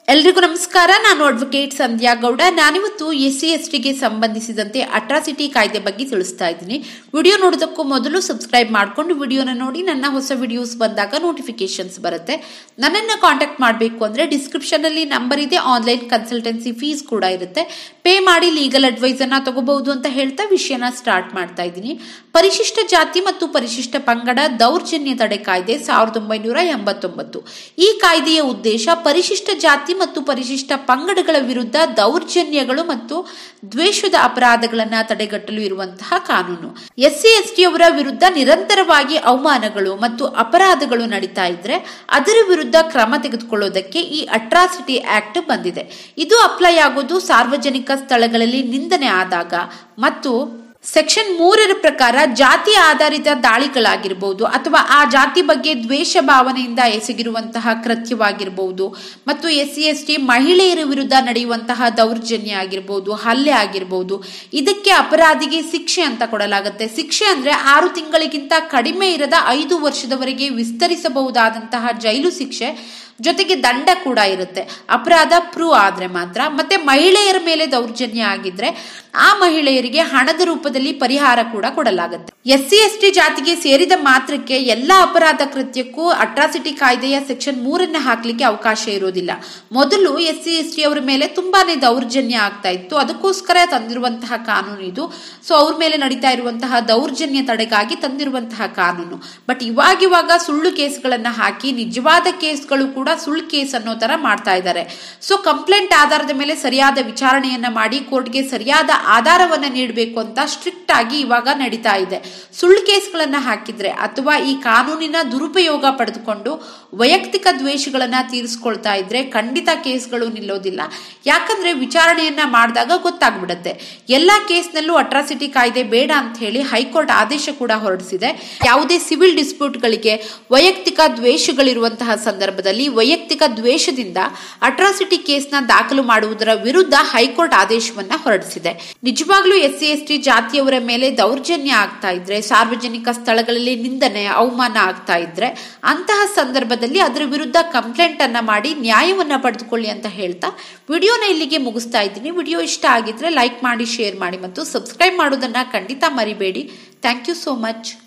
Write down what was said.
ಎಲ್ರಿಗೂ ನಮಸ್ಕಾರ ನಾನು ಅಡ್ವೊಕೇಟ್ ಸಂಧ್ಯಾ ಗೌಡ ನಾನಿವತ್ತು ಎಸ್ ಸಿ ಎಸ್ ಟಿಗೆ ಸಂಬಂಧಿಸಿದಂತೆ ಅಟ್ರಾಸಿಟಿ ಕಾಯ್ದೆ ಬಗ್ಗೆ ತಿಳಿಸ್ತಾ ಇದ್ದೀನಿ ವಿಡಿಯೋ ನೋಡೋದಕ್ಕೂ ಮೊದಲು ಸಬ್ಸ್ಕ್ರೈಬ್ ಮಾಡ್ಕೊಂಡು ವಿಡಿಯೋನ ನೋಡಿ ನನ್ನ ಹೊಸ ವಿಡಿಯೋಸ್ ಬಂದಾಗ ನೋಟಿಫಿಕೇಶನ್ಸ್ ಬರುತ್ತೆ ನನ್ನನ್ನು ಕಾಂಟ್ಯಾಕ್ಟ್ ಮಾಡಬೇಕು ಅಂದರೆ ಡಿಸ್ಕ್ರಿಪ್ಷನಲ್ಲಿ ನಂಬರ್ ಇದೆ ಆನ್ಲೈನ್ ಕನ್ಸಲ್ಟೆನ್ಸಿ ಫೀಸ್ ಕೂಡ ಇರುತ್ತೆ ಪೇ ಮಾಡಿ ಲೀಗಲ್ ಅಡ್ವೈಸನ್ನ ತಗೋಬಹುದು ಅಂತ ಹೇಳ್ತಾ ವಿಷಯನ ಸ್ಟಾರ್ಟ್ ಮಾಡ್ತಾ ಇದ್ದೀನಿ ಪರಿಶಿಷ್ಟ ಜಾತಿ ಮತ್ತು ಪರಿಶಿಷ್ಟ ಪಂಗಡ ದೌರ್ಜನ್ಯ ತಡೆ ಕಾಯ್ದೆ ಸಾವಿರದ ಒಂಬೈನೂರ ಎಂಬತ್ತೊಂಬತ್ತು ಈ ಕಾಯ್ದೆಯ ಉದ್ದೇಶ ಪರಿಶಿಷ್ಟ ಜಾತಿ ಮತ್ತು ಪರಿಶಿಷ್ಟ ಪಂಗಡಗಳ ವಿರುದ್ಧ ದೌರ್ಜನ್ಯಗಳು ಮತ್ತು ದ್ವೇಷದ ಅಪರಾಧಗಳನ್ನ ತಡೆಗಟ್ಟಲು ಇರುವಂತಹ ಕಾನೂನು ಎಸ್ಸಿ ಎಸ್ಟಿ ಅವರ ವಿರುದ್ಧ ನಿರಂತರವಾಗಿ ಅವಮಾನಗಳು ಮತ್ತು ಅಪರಾಧಗಳು ನಡೀತಾ ಇದ್ರೆ ಅದರ ವಿರುದ್ಧ ಕ್ರಮ ತೆಗೆದುಕೊಳ್ಳೋದಕ್ಕೆ ಈ ಅಟ್ರಾಸಿಟಿ ಆಕ್ಟ್ ಬಂದಿದೆ ಇದು ಅಪ್ಲೈ ಆಗೋದು ಸಾರ್ವಜನಿಕ ಸ್ಥಳಗಳಲ್ಲಿ ನಿಂದನೆ ಆದಾಗ ಮತ್ತು ಸೆಕ್ಷನ್ ಮೂರರ ಪ್ರಕಾರ ಜಾತಿ ಆಧಾರಿತ ದಾಳಿಗಳಾಗಿರ್ಬೋದು ಅಥವಾ ಆ ಜಾತಿ ಬಗ್ಗೆ ದ್ವೇಷ ಭಾವನೆಯಿಂದ ಎಸಗಿರುವಂತಹ ಕೃತ್ಯವಾಗಿರ್ಬೋದು ಮತ್ತು ಎಸ್ ಸಿ ಎಸ್ ಟಿ ಮಹಿಳೆಯರ ವಿರುದ್ಧ ನಡೆಯುವಂತಹ ದೌರ್ಜನ್ಯ ಆಗಿರ್ಬೋದು ಹಲ್ಲೆ ಆಗಿರ್ಬೋದು ಇದಕ್ಕೆ ಅಪರಾಧಿಗೆ ಶಿಕ್ಷೆ ಅಂತ ಕೊಡಲಾಗುತ್ತೆ ಶಿಕ್ಷೆ ಅಂದ್ರೆ ಆರು ತಿಂಗಳಿಗಿಂತ ಕಡಿಮೆ ಇರದ ಐದು ವರ್ಷದವರೆಗೆ ವಿಸ್ತರಿಸಬಹುದಾದಂತಹ ಜೈಲು ಶಿಕ್ಷೆ ಜೊತೆಗೆ ದಂಡ ಕೂಡ ಇರುತ್ತೆ ಅಪರಾಧ ಪ್ರೂವ್ ಆದ್ರೆ ಮಾತ್ರ ಮತ್ತೆ ಮಹಿಳೆಯರ ಮೇಲೆ ದೌರ್ಜನ್ಯ ಆಗಿದ್ರೆ ಆ ಮಹಿಳೆಯರಿಗೆ ಹಣದ ರೂಪದಲ್ಲಿ ಪರಿಹಾರ ಕೂಡ ಕೊಡಲಾಗುತ್ತೆ ಎಸ್ ಸಿ ಎಸ್ ಟಿ ಜಾತಿಗೆ ಸೇರಿದ ಮಾತ್ರಕ್ಕೆ ಎಲ್ಲಾ ಅಪರಾಧ ಕೃತ್ಯಕ್ಕೂ ಅಟ್ರಾಸಿಟಿ ಕಾಯ್ದೆಯ ಸೆಕ್ಷನ್ ಮೂರನ್ನ ಹಾಕ್ಲಿಕ್ಕೆ ಅವಕಾಶ ಇರೋದಿಲ್ಲ ಮೊದಲು ಎಸ್ ಸಿ ಎಸ್ ಟಿ ಅವರ ಮೇಲೆ ತುಂಬಾನೇ ದೌರ್ಜನ್ಯ ಆಗ್ತಾ ಇತ್ತು ಅದಕ್ಕೋಸ್ಕರ ತಂದಿರುವಂತಹ ಕಾನೂನು ಇದು ಸೊ ಅವ್ರ ಮೇಲೆ ನಡೀತಾ ಇರುವಂತಹ ದೌರ್ಜನ್ಯ ತಡೆಗಾಗಿ ತಂದಿರುವಂತಹ ಕಾನೂನು ಬಟ್ ಇವಾಗ ಇವಾಗ ಸುಳ್ಳು ಕೇಸ್ಗಳನ್ನ ಹಾಕಿ ನಿಜವಾದ ಕೇಸ್ಗಳು ಕೂಡ ಸುಳ್ಳು ಕೇಸ್ ಅನ್ನೋ ತರ ಮಾಡ್ತಾ ಇದ್ದಾರೆ ಸೊ ಕಂಪ್ಲೇಂಟ್ ಆಧಾರದ ಮೇಲೆ ಸರಿಯಾದ ವಿಚಾರಣೆಯನ್ನ ಮಾಡಿ ಕೋರ್ಟ್ಗೆ ಸರಿಯಾದ ಆಧಾರವನ್ನ ನೀಡಬೇಕು ಅಂತ ಸ್ಟ್ರಿಕ್ಟ್ ಆಗಿ ಇವಾಗ ನಡೀತಾ ಇದೆ ಸುಳ್ಳು ಕೇಸ್ಗಳನ್ನ ಹಾಕಿದ್ರೆ ಅಥವಾ ಈ ಕಾನೂನಿನ ದುರುಪಯೋಗ ಪಡೆದುಕೊಂಡು ವೈಯಕ್ತಿಕ ದ್ವೇಷಗಳನ್ನ ತೀರಿಸ್ಕೊಳ್ತಾ ಇದ್ರೆ ಖಂಡಿತ ಕೇಸ್ಗಳು ನಿಲ್ಲೋದಿಲ್ಲ ಯಾಕಂದ್ರೆ ವಿಚಾರಣೆಯನ್ನ ಮಾಡಿದಾಗ ಗೊತ್ತಾಗ್ಬಿಡುತ್ತೆ ಎಲ್ಲಾ ಕೇಸ್ನಲ್ಲೂ ಅಟ್ರಾಸಿಟಿ ಕಾಯ್ದೆ ಬೇಡ ಅಂತ ಹೇಳಿ ಹೈಕೋರ್ಟ್ ಆದೇಶ ಕೂಡ ಹೊರಡಿಸಿದೆ ಯಾವುದೇ ಸಿವಿಲ್ ಡಿಸ್ಪ್ಯೂಟ್ಗಳಿಗೆ ವೈಯಕ್ತಿಕ ದ್ವೇಷಗಳಿರುವಂತಹ ಸಂದರ್ಭದಲ್ಲಿ ವೈಯಕ್ತಿಕ ದ್ವೇಷದಿಂದ ಅಟ್ರಾಸಿಟಿ ಕೇಸ್ನ ದಾಖಲು ಮಾಡುವುದರ ವಿರುದ್ಧ ಹೈಕೋರ್ಟ್ ಆದೇಶವನ್ನ ಹೊರಡಿಸಿದೆ ನಿಜವಾಗ್ಲೂ ಎಸ್ ಸಿ ಎಸ್ ಟಿ ಜಾತಿಯವರ ಮೇಲೆ ದೌರ್ಜನ್ಯ ಆಗ್ತಾ ಇದ್ರೆ ಸಾರ್ವಜನಿಕ ಸ್ಥಳಗಳಲ್ಲಿ ನಿಂದನೆ ಅವಮಾನ ಆಗ್ತಾ ಇದ್ರೆ ಅಂತಹ ಸಂದರ್ಭದಲ್ಲಿ ಅದರ ವಿರುದ್ಧ ಕಂಪ್ಲೇಂಟ್ ಅನ್ನ ಮಾಡಿ ನ್ಯಾಯವನ್ನ ಪಡೆದುಕೊಳ್ಳಿ ಅಂತ ಹೇಳ್ತಾ ವಿಡಿಯೋನ ಇಲ್ಲಿಗೆ ಮುಗಿಸ್ತಾ ಇದ್ದೀನಿ ವಿಡಿಯೋ ಇಷ್ಟ ಆಗಿದ್ರೆ ಲೈಕ್ ಮಾಡಿ ಶೇರ್ ಮಾಡಿ ಮತ್ತು ಸಬ್ಸ್ಕ್ರೈಬ್ ಮಾಡೋದನ್ನ ಖಂಡಿತ ಮರಿಬೇಡಿ ಥ್ಯಾಂಕ್ ಯು ಸೋ ಮಚ್